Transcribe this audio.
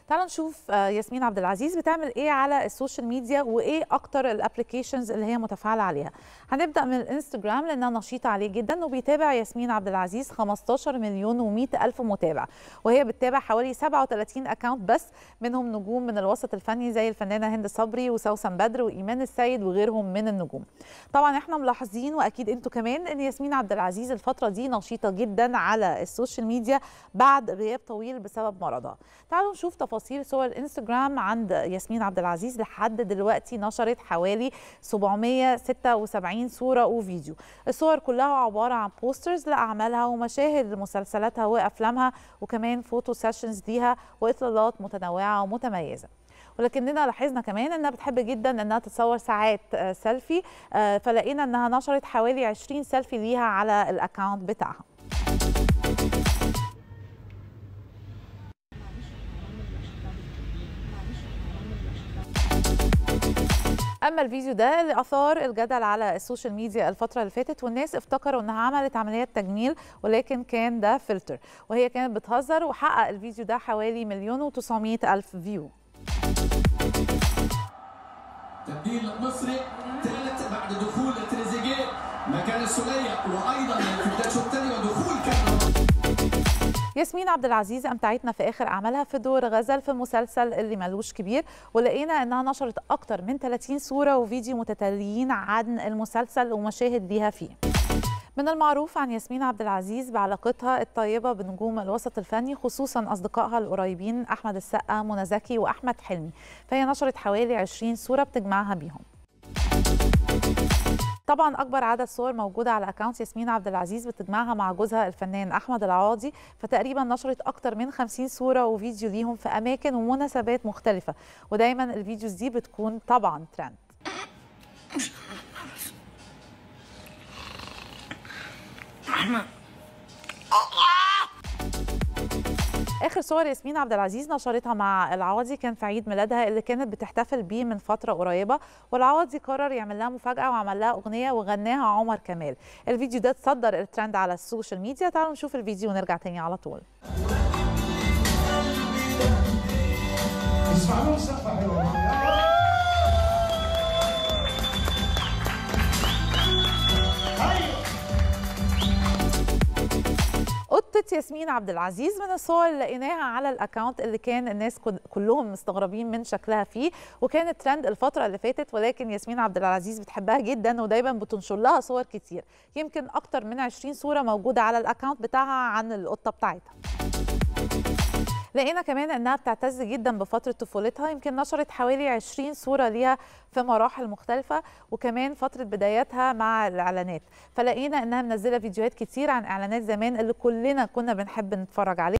تعالوا نشوف آه، ياسمين عبد العزيز بتعمل ايه على السوشيال ميديا وايه اكتر الابلكيشنز اللي هي متفاعله عليها هنبدا من الانستجرام لانها نشيطه عليه جدا وبيتابع ياسمين عبد العزيز 15 مليون و100 الف متابع وهي بتتابع حوالي 37 اكونت بس منهم نجوم من الوسط الفني زي الفنانه هند صبري وسوسن بدر وايمان السيد وغيرهم من النجوم طبعا احنا ملاحظين واكيد انتوا كمان ان ياسمين عبد العزيز الفتره دي نشيطه جدا على السوشيال ميديا بعد غياب طويل بسبب مرضها تعالوا نشوف تفاصيل صور الانستجرام عند ياسمين عبد العزيز لحد دلوقتي نشرت حوالي 776 صوره وفيديو الصور كلها عباره عن بوسترز لاعمالها ومشاهد لمسلسلاتها وافلامها وكمان فوتو سيشنز ليها واطلالات متنوعه ومتميزه ولكننا لاحظنا كمان انها بتحب جدا انها تتصور ساعات آه، سيلفي آه، فلقينا انها نشرت حوالي 20 سيلفي ليها على الاكونت بتاعها اما الفيديو ده اللي اثار الجدل على السوشيال ميديا الفتره اللي فاتت والناس افتكروا انها عملت عمليات تجميل ولكن كان ده فلتر وهي كانت بتهزر وحقق الفيديو ده حوالي مليون و900 الف فيو تبديل مصري ثالث بعد دخول تريزيجيه مكان السولية وايضا في الدشة الثانية ودخول كان ياسمين عبد العزيز امتعتنا في اخر اعمالها في دور غزل في مسلسل اللي ملوش كبير ولقينا انها نشرت اكتر من 30 صوره وفيديو متتاليين عن المسلسل ومشاهد ليها فيه من المعروف عن ياسمين عبد العزيز بعلاقتها الطيبة بنجوم الوسط الفني خصوصا أصدقائها القريبين أحمد السقا منى زكي وأحمد حلمي فهي نشرت حوالي 20 صورة بتجمعها بيهم طبعا اكبر عدد صور موجوده على اكونت ياسمين عبد العزيز بتجمعها مع جوزها الفنان احمد العواضي فتقريبا نشرت اكتر من 50 صوره وفيديو ليهم في اماكن ومناسبات مختلفه ودايما الفيديوز دي بتكون طبعا ترند اخر صور ياسمين عبد العزيز نشرتها مع العوضي كان في عيد ميلادها اللي كانت بتحتفل بيه من فتره قريبه والعوضي قرر يعمل لها مفاجاه وعمل لها اغنيه وغناها عمر كمال الفيديو ده اتصدر الترند على السوشيال ميديا تعالوا نشوف الفيديو ونرجع تاني على طول اسمع لهم سقفه حلوه هاي قطة ياسمين عبد العزيز من الصور اللي لقيناها على الاكونت اللي كان الناس كل- كلهم مستغربين من شكلها فيه وكانت ترند الفترة اللي فاتت ولكن ياسمين عبد العزيز بتحبها جدا ودايما بتنشر لها صور كتير يمكن اكتر من 20 صورة موجودة على الاكونت بتاعها عن القطة بتاعتها لقينا كمان انها بتعتز جدا بفتره طفولتها يمكن نشرت حوالي 20 صوره ليها في مراحل مختلفه وكمان فتره بداياتها مع الاعلانات فلقينا انها منزله فيديوهات كتير عن اعلانات زمان اللي كلنا كنا بنحب نتفرج عليها